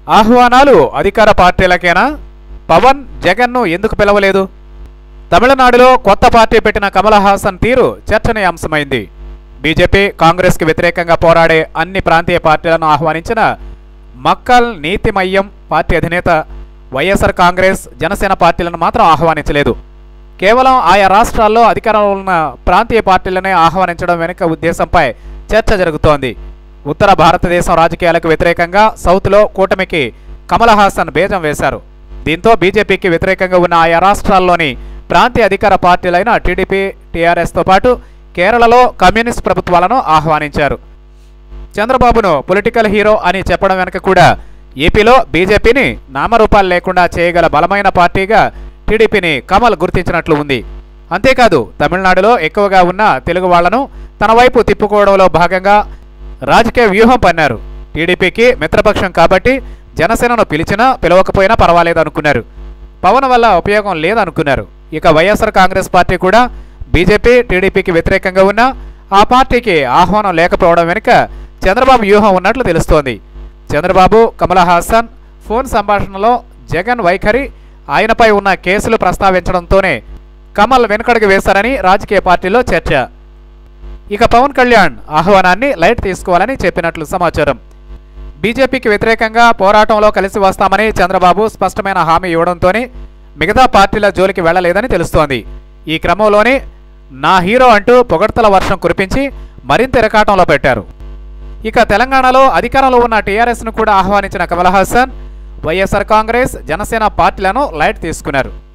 ఆహ్వానాలు అధికార పార్టీలకేనా పవన్ జగన్ను ఎందుకు పిలవలేదు తమిళనాడులో కొత్త పార్టీ పెట్టిన కమల్ హాసన్ తీరు చర్చనీయాంశమైంది బీజేపీ కాంగ్రెస్కి వ్యతిరేకంగా పోరాడే అన్ని ప్రాంతీయ పార్టీలను ఆహ్వానించిన మక్కల్ నీతిమయ్యం పార్టీ అధినేత వైఎస్ఆర్ కాంగ్రెస్ జనసేన పార్టీలను మాత్రం ఆహ్వానించలేదు కేవలం ఆయా రాష్ట్రాల్లో అధికారంలో ఉన్న ప్రాంతీయ పార్టీలనే ఆహ్వానించడం వెనుక ఉద్దేశంపై చర్చ జరుగుతోంది ఉత్తర భారతదేశం రాజకీయాలకు వ్యతిరేకంగా సౌత్లో కూటమికి కమల్ హాసన్ బేజం వేశారు దీంతో బీజేపీకి వ్యతిరేకంగా ఉన్న ఆయా రాష్ట్రాల్లోని ప్రాంతీయ అధికార పార్టీలైన టీడీపీ టీఆర్ఎస్తో పాటు కేరళలో కమ్యూనిస్ట్ ప్రభుత్వాలను ఆహ్వానించారు చంద్రబాబును పొలిటికల్ హీరో అని చెప్పడం వెనుక కూడా ఏపీలో బీజేపీని నామరూపాలు లేకుండా చేయగల బలమైన పార్టీగా టీడీపీని కమల్ గుర్తించినట్లు ఉంది అంతేకాదు తమిళనాడులో ఎక్కువగా ఉన్న తెలుగు వాళ్లను తన వైపు తిప్పుకోవడంలో భాగంగా రాజకీయ వ్యూహం పన్నారు టీడీపీకి మిత్రపక్షం కాబట్టి జనసేనను పిలిచినా పిలవకపోయినా పర్వాలేదు అనుకున్నారు పవన్ వల్ల ఉపయోగం లేదనుకున్నారు ఇక వైఎస్ఆర్ కాంగ్రెస్ పార్టీ కూడా బీజేపీ టీడీపీకి వ్యతిరేకంగా ఉన్న ఆ పార్టీకి ఆహ్వానం లేకపోవడం వెనుక చంద్రబాబు వ్యూహం ఉన్నట్లు తెలుస్తోంది చంద్రబాబు కమల్ హాసన్ ఫోన్ సంభాషణలో జగన్ వైఖరి ఆయనపై ఉన్న కేసులు ప్రస్తావించడంతోనే కమల్ వెనుకడుగు వేశారని రాజకీయ పార్టీలో చర్చ ఇక పవన్ కళ్యాణ్ ఆహ్వానాన్ని లైట్ తీసుకోవాలని చెప్పినట్లు సమాచారం బీజేపీకి వ్యతిరేకంగా పోరాటంలో కలిసి వస్తామని చంద్రబాబు స్పష్టమైన హామీ ఇవ్వడంతోనే మిగతా పార్టీల జోలికి వెళ్లలేదని తెలుస్తోంది ఈ క్రమంలోనే నా హీరో అంటూ పొగడ్తల వర్షం కురిపించి మరింత ఇరకాటంలో పెట్టారు ఇక తెలంగాణలో అధికారంలో ఉన్న టీఆర్ఎస్ను కూడా ఆహ్వానించిన కమల్ హాసన్ వైఎస్ఆర్ కాంగ్రెస్ జనసేన పార్టీలను లైట్ తీసుకున్నారు